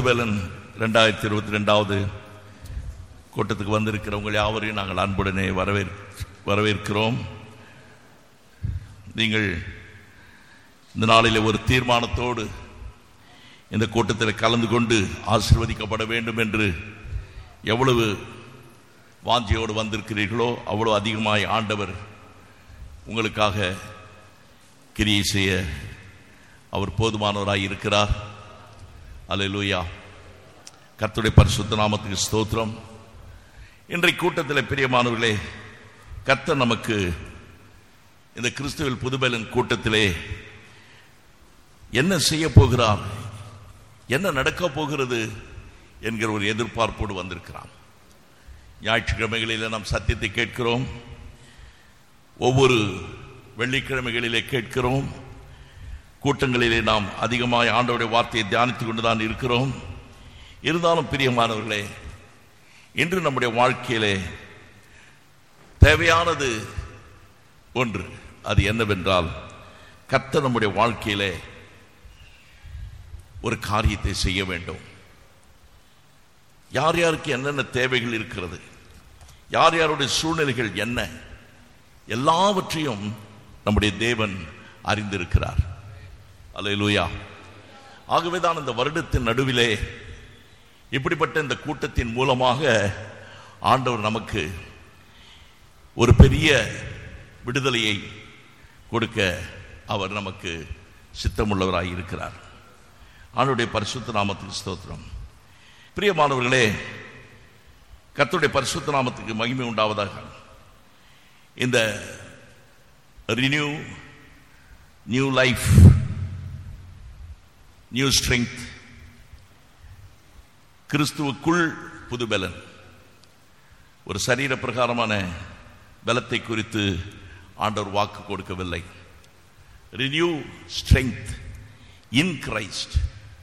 புதுவேலன் ரெண்டாயிரத்தி இருபத்தி ரெண்டாவது கூட்டத்துக்கு வந்திருக்கிறவங்க யாவரையும் நாங்கள் அன்புடனே வரவேற் வரவேற்கிறோம் நீங்கள் இந்த நாளில் ஒரு தீர்மானத்தோடு இந்த கூட்டத்தில் கலந்து கொண்டு ஆசிர்வதிக்கப்பட வேண்டும் என்று எவ்வளவு வாஞ்சியோடு வந்திருக்கிறீர்களோ அவ்வளவு அதிகமாய் ஆண்டவர் உங்களுக்காக கிரியை செய்ய அவர் போதுமானவராய் இருக்கிறார் அல்லேலூயா கர்த்தருடைய பரிசுத்த நாமத்துக்கு ஸ்தோத்திரம் இன்றைய கூட்டத்தில் பிரியமானவர்களே கர்த்தர் நமக்கு இந்த கிறிஸ்துவில் புதுபலன் கூட்டத்திலே என்ன செய்ய போகிறார் என்ன நடக்கப் போகிறது என்கிற ஒரு எதிர்பார்ப்போடு வந்திருக்கிறான் ஞாயிற்றுக்கிழமைகளில் நாம் சத்தியத்தை கேட்கிறோம் ஒவ்வொரு வெள்ளிக்கிழமைகளிலே கேட்கிறோம் கூட்டங்களிலே நாம் அதிகமாக ஆண்டவருடைய வார்த்தையை தியானித்துக் கொண்டுதான் இருக்கிறோம் இருந்தாலும் பிரியமானவர்களே இன்று நம்முடைய வாழ்க்கையிலே தேவையானது ஒன்று அது என்னவென்றால் கர்த்தர் நம்முடைய வாழ்க்கையிலே ஒரு காரியத்தை செய்ய வேண்டும் யார் யாருக்கு என்னென்ன தேவைகள் இருக்கிறது யார் யாருடைய சூழ்நிலைகள் என்ன எல்லாவற்றையும் நம்முடைய தேவன் அறிந்திருக்கிறார் அல்லேலூயா ஆகவேதான் இந்த வருடத்தின் நடுவிலே இப்படிப்பட்ட இந்த கூட்டத்தின் மூலமாக ஆண்டவர் நமக்கு ஒரு பெரிய விடுதலையை கொடுக்க அவர் நமக்கு சித்தமுள்ளவராய் இருக்கிறார் ஆண்டுடைய பரிசுத்த நாமத்துக்கு ஸ்தோத்திரம் பிரியமானவர்களே கர்த்தருடைய பரிசுத்த நாமத்துக்கு மகிமை உண்டாவதாக இந்த renew new life new strength கிறிஸ்துவுக்குள் புது பலன் ஒரு சரீர பிரகாரமான பலத்தை குறித்து ஆண்டவர் வாக்கு கொடுக்கவில்லை ரினியூ ஸ்ட்ரெங்க் இன் கிரைஸ்ட்